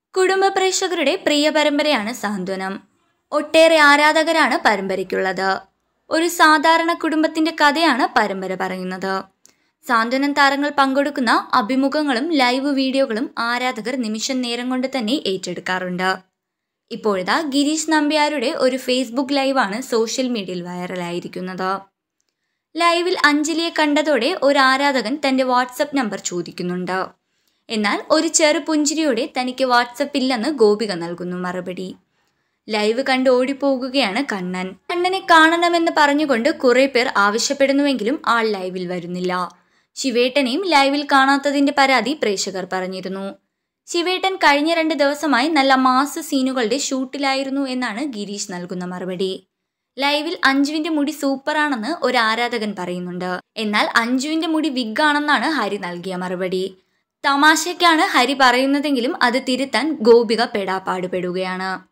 കുടുംബ പ്രേക്ഷകരുടെ പ്രിയ പരമ്പരയാണ് സാന്ത്വനം ഒട്ടേറെ ആരാധകരാണ് പരമ്പരയ്ക്കുള്ളത് ഒരു സാധാരണ കുടുംബത്തിന്റെ കഥയാണ് പരമ്പര പറയുന്നത് സാന്ത്വനം താരങ്ങൾ പങ്കെടുക്കുന്ന അഭിമുഖങ്ങളും ലൈവ് വീഡിയോകളും ആരാധകർ നിമിഷം നേരം കൊണ്ട് തന്നെ ഏറ്റെടുക്കാറുണ്ട് ഇപ്പോഴത്തെ ഗിരീഷ് നമ്പ്യാരുടെ ഒരു ഫേസ്ബുക്ക് ലൈവാണ് സോഷ്യൽ മീഡിയയിൽ വൈറലായിരിക്കുന്നത് ലൈവിൽ അഞ്ജലിയെ കണ്ടതോടെ ഒരു ആരാധകൻ തന്റെ വാട്സപ്പ് നമ്പർ ചോദിക്കുന്നുണ്ട് എന്നാൽ ഒരു ചെറു പുഞ്ചിരിയോടെ തനിക്ക് വാട്സപ്പ് ഇല്ലെന്ന് ഗോപിക നൽകുന്നു മറുപടി ലൈവ് കണ്ട് ഓടിപ്പോകുകയാണ് കണ്ണൻ കണ്ണനെ കാണണമെന്ന് പറഞ്ഞുകൊണ്ട് കുറെ പേർ ആവശ്യപ്പെടുന്നുവെങ്കിലും ആൾ ലൈവിൽ വരുന്നില്ല ശിവേട്ടനെയും ലൈവിൽ കാണാത്തതിന്റെ പരാതി പ്രേക്ഷകർ പറഞ്ഞിരുന്നു ശിവേട്ടൻ കഴിഞ്ഞ രണ്ട് ദിവസമായി നല്ല മാസ് സീനുകളുടെ ഷൂട്ടിലായിരുന്നു എന്നാണ് ഗിരീഷ് നൽകുന്ന മറുപടി ലൈവിൽ അഞ്ജുവിന്റെ മുടി സൂപ്പറാണെന്ന് ഒരു ആരാധകൻ പറയുന്നുണ്ട് എന്നാൽ അഞ്ജുവിന്റെ മുടി വിഗ് ആണെന്നാണ് ഹരി നൽകിയ മറുപടി തമാശയ്ക്കാണ് ഹരി പറയുന്നതെങ്കിലും അത് തിരുത്താൻ ഗോപിക പെടാപ്പാടുപെടുകയാണ്